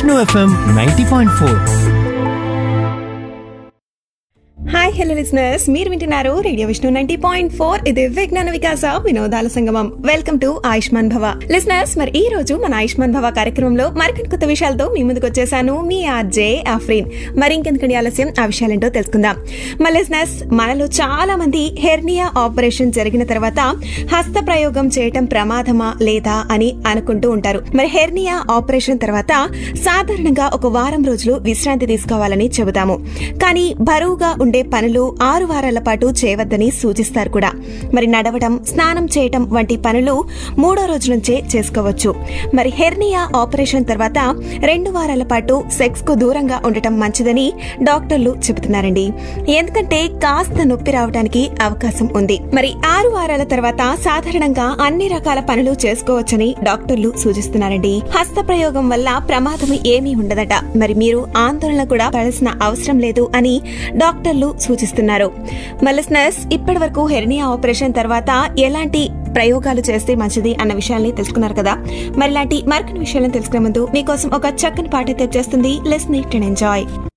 Vishnu FM ninety point four hi hello listeners మీరు వింటున్నారు radio Vishnu ninety point four ఇది విజ్ఞాన వికాస వినోదాల సంగమం వెల్కమ్ టు ఆయుష్మాన్ భవ లిసనర్స్ మరి ఈ రోజు మన ఆయుష్మాన్ భవ కార్యక్రమంలో మరికొన్ని కొత్త విషయాలతో మీ ముందుకు వచ్చేసాను మీ ఆర్జే ఆఫ్రీన్ మరి ఇంకెందుకని ఆలస్యం ఆ విషయాలేంటో తెలుసుకుందాం మా లిసనర్స్ మనలో చాలా మంది హెర్నియా ఆపరేషన్ జరిగిన తర్వాత హస్త ప్రయోగం చేయటం ప్రమాదమా లేదా అని అనుకుంటూ ఉంటారు మరి హెర్నియా ఆపరేషన్ తర్వాత సాధారణంగా ఒక వారం రోజులు విశ్రాంతి తీసుకోవాలని చెబుతాము కానీ బరువుగా ఉండే పనులు ఆరు వారాల పాటు చేయవద్దని సూచిస్తారు కూడా మరి నడవడం స్నానం చేయటం వంటి పనులు మూడో రోజు నుంచే చేసుకోవచ్చు మరి హెర్నియా ఆపరేషన్ తర్వాత రెండు వారాల పాటు సెక్స్ కు దూరంగా ఉండటం మంచిదని డాక్టర్లు చెబుతున్నారండి ఎందుకంటే కాస్త నొప్పి రావడానికి అవకాశం ఉంది మరి ఆరు వారాల తర్వాత సాధారణంగా అన్ని రకాల పనులు చేసుకోవచ్చని డాక్టర్లు సూచిస్తున్నారండి హస్త ప్రయోగం వల్ల ప్రమాదం ఏమీ ఉండదట మరి మీరు ఆందోళన కూడా పడాల్సిన అవసరం లేదు అని డాక్టర్లు సూచిస్తున్నారు మలిస్నర్స్ ఇప్పటి వరకు హెర్నియా ఆపరేషన్ తర్వాత ఎలాంటి ప్రయోగాలు చేస్తే మంచిది అన్న విషయాల్ని తెలుసుకున్నారు కదా మరి ఇలాంటి మరికొన్ని విషయాలను తెలుసుకునే ముందు మీకోసం ఒక చక్కని పాట తెచ్చేస్తుంది లెస్ నీట్ అండ్ ఎంజాయ్